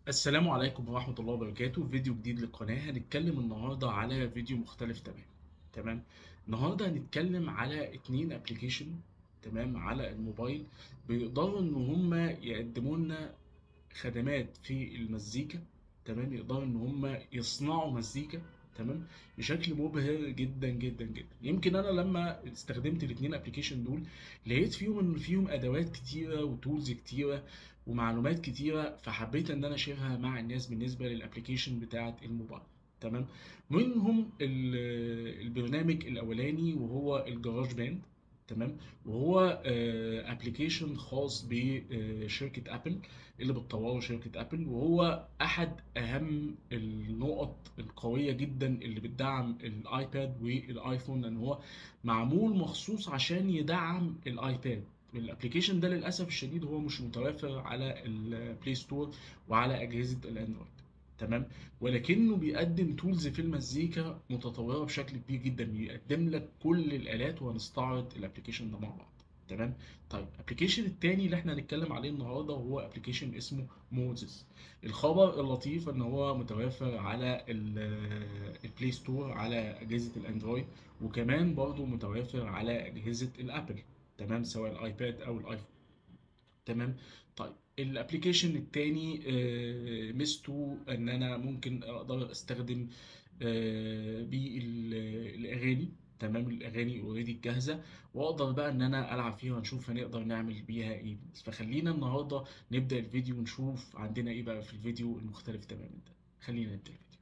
السلام عليكم ورحمة الله وبركاته فيديو جديد للقناة هنتكلم النهاردة على فيديو مختلف تمام تمام النهاردة هنتكلم على اتنين ابلكيشن تمام على الموبايل بيقدروا ان هم يقدموا لنا خدمات في المزيكا تمام يقدروا ان هم يصنعوا مزيكا تمام بشكل مبهر جدا جدا جدا يمكن انا لما استخدمت الاتنين ابلكيشن دول لقيت فيهم ان فيهم ادوات كتيره وتولز كتيره ومعلومات كتيره فحبيت ان انا اشيرها مع الناس بالنسبه للابلكيشن بتاعه الموبايل تمام منهم ال- البرنامج الاولاني وهو الجراج باند تمام وهو ابلكيشن خاص بشركه ابل اللي بتطوره شركه ابل وهو احد اهم النقط القويه جدا اللي بتدعم الايباد والايفون لان هو معمول مخصوص عشان يدعم الايباد الابلكيشن ده للاسف الشديد هو مش متوافر على البلاي ستور وعلى اجهزه الاندرويد تمام ولكنه بيقدم تولز في المزيكا متطوره بشكل كبير جدا بيقدم لك كل الالات وهنستعرض الابلكيشن ده مع بعض تمام طيب الابلكيشن التاني اللي احنا هنتكلم عليه النهارده هو ابلكيشن اسمه موزس الخبر اللطيف ان هو متوافر على ال- البلاي ستور على اجهزه الاندرويد وكمان برضه متوافر على اجهزه الابل تمام سواء الايباد او الايفون تمام طيب الابلكيشن التاني آه، ميزته ان انا ممكن اقدر استخدم آه، بيه ال- الاغاني تمام الاغاني اوريدي جاهزه واقدر بقى ان انا العب فيها ونشوف هنقدر نعمل بيها ايه فخلينا النهارده نبدا الفيديو ونشوف عندنا ايه بقى في الفيديو المختلف تماما ده خلينا نبدا الفيديو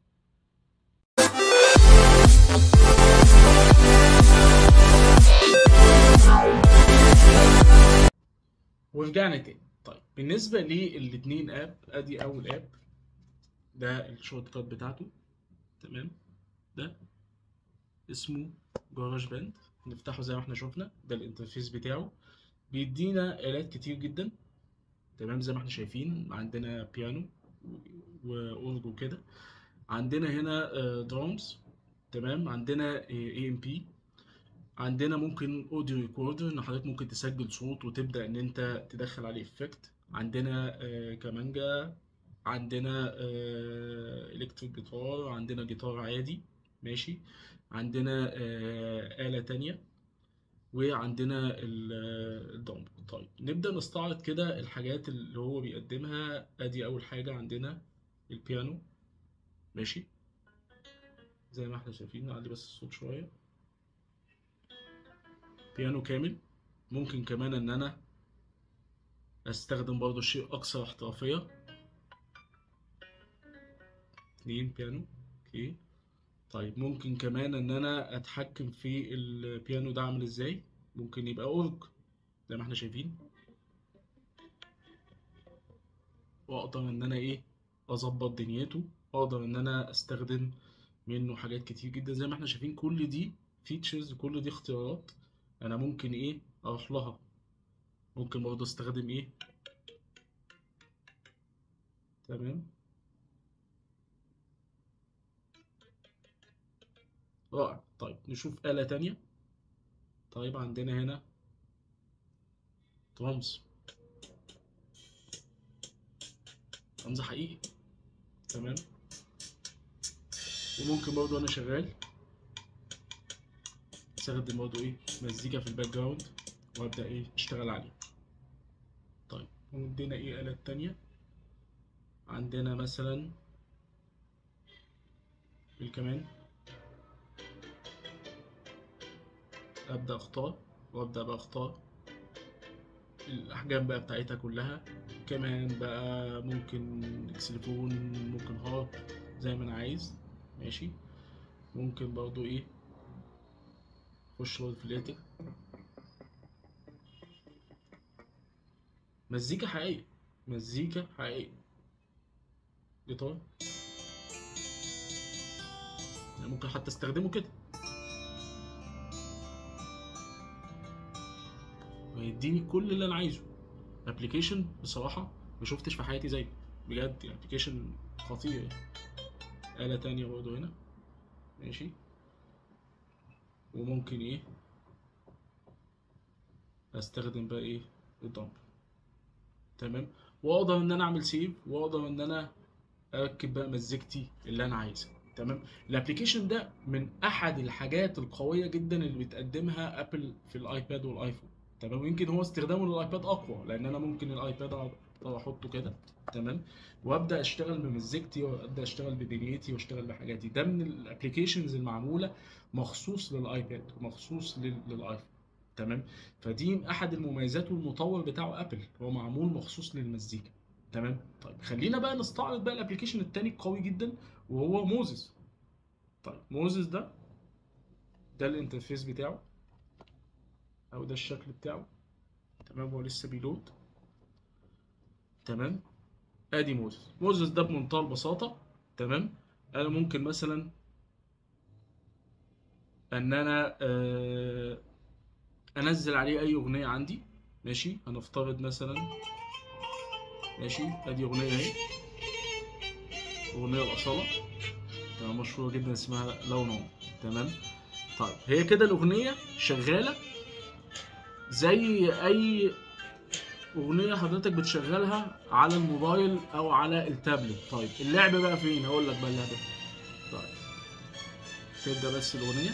ورجعنا تاني طيب بالنسبه للاتنين اب ادي اول اب ده الشورت كات بتاعته تمام ده اسمه جراج باند نفتحه زي ما احنا شفنا ده الانترفيس بتاعه بيدينا آلات كتير جدا تمام زي ما احنا شايفين عندنا بيانو واورج وكده عندنا هنا درامز تمام عندنا اي ام بي عندنا ممكن اوديو ريكوردر ان حضرتك ممكن تسجل صوت وتبدا ان انت تدخل عليه افكت عندنا آه، كمانجا عندنا الكتريك جيتار عندنا جيتار عادي ماشي عندنا آه، آلة تانية وعندنا ال- آه، الدمبل طيب نبدأ نستعرض كده الحاجات اللي هو بيقدمها ادي اول حاجة عندنا البيانو ماشي زي ما احنا شايفين نعلي بس الصوت شوية بيانو كامل ممكن كمان ان انا استخدم برضو شيء اكثر احترافية اتنين بيانو اوكي طيب ممكن كمان ان انا اتحكم في البيانو ده عامل ازاي ممكن يبقى اورج زي ما احنا شايفين واقدر ان انا ايه اظبط دنيته اقدر ان انا استخدم منه حاجات كتير جدا زي ما احنا شايفين كل دي فيتشرز كل دي اختيارات انا ممكن ايه اروح لها ممكن برضه استخدم ايه تمام رائع طيب نشوف آلة تانية طيب عندنا هنا درامز درامز حقيقي تمام وممكن برضه وانا شغال استخدم برضه ايه مزيكا في الباك جراوند وابدا ايه اشتغل عليه طيب وعندنا ايه آلات تانية عندنا مثلا الكمان ابدا اختار وابدا بقى اختار الاحجام بقى بتاعتها كلها كمان بقى ممكن اكسليفون ممكن هارب زي ما انا عايز ماشي ممكن برضو ايه اخش برضو في الليتر مزيكا حقيقية مزيكا حقيقية جيتار يعني ممكن حتى استخدمه كده ويديني كل اللي انا عايزه ابلكيشن بصراحة ما شفتش في حياتي زيه بجد ابلكيشن خطير يعني آلة تانية برضه هنا ماشي وممكن ايه استخدم بقى ايه الدمبل تمام واقدر ان انا اعمل سيف واقدر ان انا اركب بقى مزيكتي اللي انا عايزها تمام الابلكيشن ده من احد الحاجات القويه جدا اللي بتقدمها ابل في الايباد والايفون تمام ويمكن هو استخدامه للايباد اقوى لان انا ممكن الايباد اقدر احطه كده تمام وابدا اشتغل بمزيكتي وابدا اشتغل بدنيتي واشتغل بحاجاتي ده من الابلكيشنز المعموله مخصوص للايباد ومخصوص لل- للايفون تمام فدي احد المميزات والمطور بتاعه ابل هو معمول مخصوص للمزيكا تمام طيب خلينا بقى نستعرض بقى الابلكيشن التاني القوي جدا وهو موزس طيب موزس ده ده الانترفيس بتاعه او ده الشكل بتاعه تمام هو لسه بيلود تمام ادي موزس موزس ده بمنتهى البساطه تمام انا ممكن مثلا ان انا آه، انزل عليه اي اغنيه عندي ماشي هنفترض مثلا ماشي ادي اغنيه اهي اغنيه الاصاله تمام مشهوره جدا اسمها لو نوم تمام طيب هي كده الاغنيه شغاله زي اي اغنيه حضرتك بتشغلها على الموبايل او على التابلت طيب اللعب بقى فين هقول لك بقى اللعب فين طيب تبدا بس الاغنيه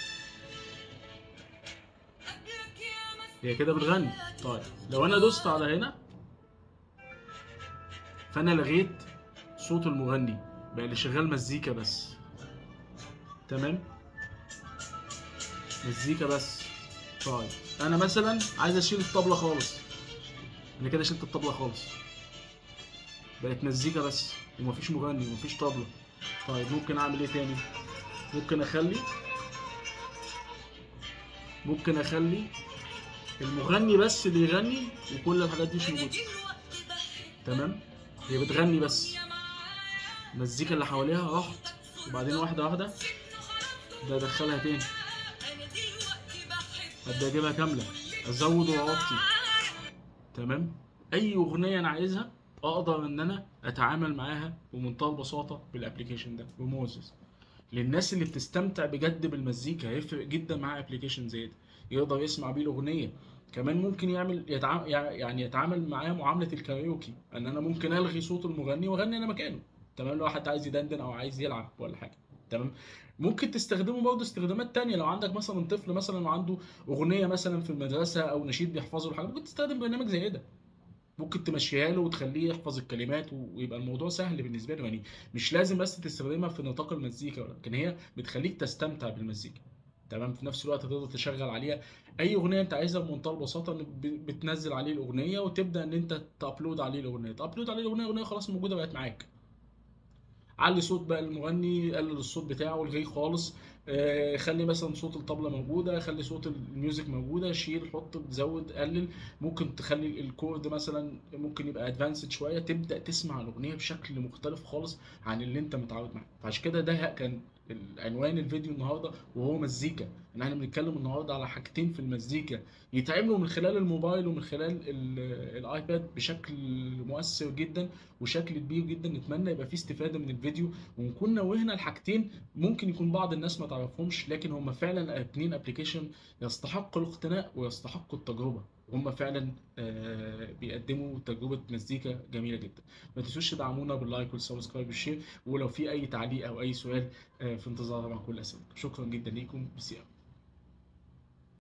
هي كده بتغني طيب لو انا دوست على هنا فانا لغيت صوت المغني بقى اللي شغال مزيكا بس تمام مزيكا بس طيب انا مثلا عايز اشيل الطبلة خالص انا كده شلت الطبلة خالص بقت مزيكا بس ومفيش مغني ومفيش طبلة طيب ممكن اعمل ايه تاني ممكن اخلي ممكن اخلي المغني بس اللي يغني وكل الحاجات دي مش موجوده تمام هي بتغني بس المزيكا اللي حواليها راحت وبعدين واحده واحده ده ادخلها تاني ابدا اجيبها كامله ازود واوطي تمام اي اغنيه انا عايزها اقدر ان انا اتعامل معاها بمنتهى البساطه بالابلكيشن ده بموزس للناس اللي بتستمتع بجد بالمزيكا هيفرق جدا مع ابلكيشن زي ده يقدر يسمع بيه الاغنيه كمان ممكن يعمل يتعامل يعني يتعامل معاه معامله الكاريوكي ان انا ممكن الغي صوت المغني واغني انا مكانه تمام لو حد عايز يدندن او عايز يلعب ولا حاجه تمام ممكن تستخدمه برضه استخدامات تانية لو عندك مثلا طفل مثلا وعنده اغنيه مثلا في المدرسه او نشيد بيحفظه ولا حاجه ممكن تستخدم برنامج زي ده ممكن تمشيها له وتخليه يحفظ الكلمات ويبقى الموضوع سهل بالنسبه له يعني مش لازم بس تستخدمها في نطاق المزيكا لكن هي بتخليك تستمتع بالمزيكا تمام في نفس الوقت تقدر تشغل عليها اي اغنيه انت عايزها بمنتهى البساطه إن ب- بتنزل عليه الاغنيه وتبدا ان انت تابلود عليه الاغنيه تابلود عليه الاغنيه الاغنيه خلاص موجوده بقت معاك علي صوت بقى المغني قلل الصوت بتاعه الغيه خالص آه، خلي مثلا صوت الطبلة موجودة خلي صوت الميوزك موجودة شيل حط زود قلل ممكن تخلي الكورد مثلا ممكن يبقى ادفانسد شوية تبدأ تسمع الأغنية بشكل مختلف خالص عن اللي انت متعود معاه فعشان كده ده كان عنوان الفيديو النهارده وهو مزيكا ان احنا بنتكلم النهارده على حاجتين في المزيكا يتعملوا من خلال الموبايل ومن خلال ال- الايباد بشكل مؤثر جدا وشكل كبير جدا نتمنى يبقى فيه استفاده من الفيديو ونكون نوهنا لحاجتين ممكن يكون بعض الناس ما تعرفهمش لكن هم فعلا اتنين ابلكيشن يستحقوا الاقتناء ويستحقوا التجربه هم فعلا آه، بيقدموا تجربه مزيكا جميله جدا ما تنسوش تدعمونا باللايك والسبسكرايب والشير ولو في اي تعليق او اي سؤال آه، في انتظار طبعا كل اسئلتكم شكرا جدا ليكم بسيئة